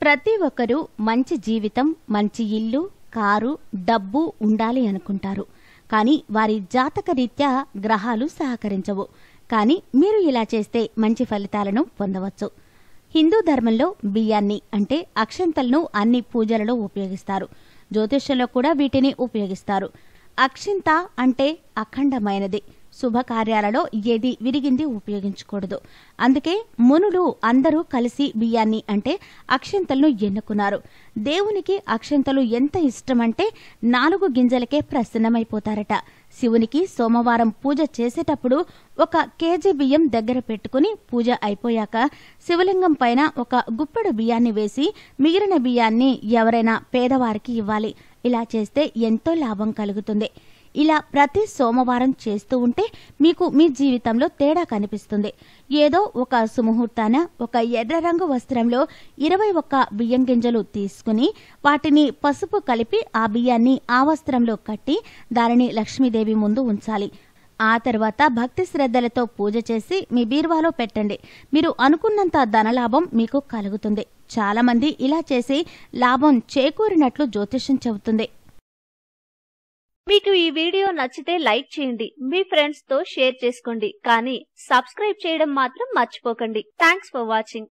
ప్రతి ఒక్కరూ మంచి జీవితం మంచి ఇల్లు కారు డబ్బు ఉండాలి అనుకుంటారు కానీ వారి జాతక రీత్యా గ్రహాలు సహకరించవు కానీ మీరు ఇలా చేస్తే మంచి ఫలితాలను పొందవచ్చు హిందూ ధర్మంలో బియ్యాన్ని అంటే అక్షంతలను అన్ని పూజలలో ఉపయోగిస్తారు జ్యోతిష్యంలో కూడా వీటిని ఉపయోగిస్తారు అక్షింత అంటే అఖండమైనది శుభకార్యాలలో ఏది విరిగింది ఉపయోగించకూడదు అందుకే మునులు అందరూ కలిసి బియ్యాన్ని అంటే అక్షంతలను ఎన్నుకున్నారు దేవునికి అక్షంతలు ఎంత ఇష్టమంటే నాలుగు గింజలకే ప్రసన్నమైపోతారట శివునికి సోమవారం పూజ చేసేటప్పుడు ఒక కేజీ బియ్యం దగ్గర పెట్టుకుని పూజ అయిపోయాక శివలింగం పైన ఒక గుప్పెడు బియ్యాన్ని వేసి మిగిలిన బియ్యాన్ని ఎవరైనా పేదవారికి ఇవ్వాలి ఇలా చేస్తే ఎంతో లాభం కలుగుతుంది ఇలా ప్రతి సోమవారం చేస్తూ ఉంటే మీకు మీ జీవితంలో తేడా కనిపిస్తుంది ఏదో ఒక సుముహూర్తాన ఒక ఎర్ర రంగు వస్త్రంలో ఇరవై ఒక్క బియ్యం గింజలు తీసుకుని వాటిని పసుపు కలిపి ఆ బియ్యాన్ని ఆ వస్త్రంలో కట్టి దానిని లక్ష్మీదేవి ముందు ఉంచాలి ఆ తర్వాత భక్తి శ్రద్ధలతో పూజ చేసి మీ బీరువాలో పెట్టండి మీరు అనుకున్నంత ధనలాభం మీకు కలుగుతుంది చాలా మంది ఇలా చేసి లాభం చేకూరినట్లు జ్యోతిష్యం చెబుతుంది మీకు ఈ వీడియో నచ్చితే లైక్ చేయండి మీ ఫ్రెండ్స్ తో షేర్ చేసుకోండి కానీ సబ్స్క్రైబ్ చేయడం మాత్రం మర్చిపోకండి థ్యాంక్స్ ఫర్ వాచింగ్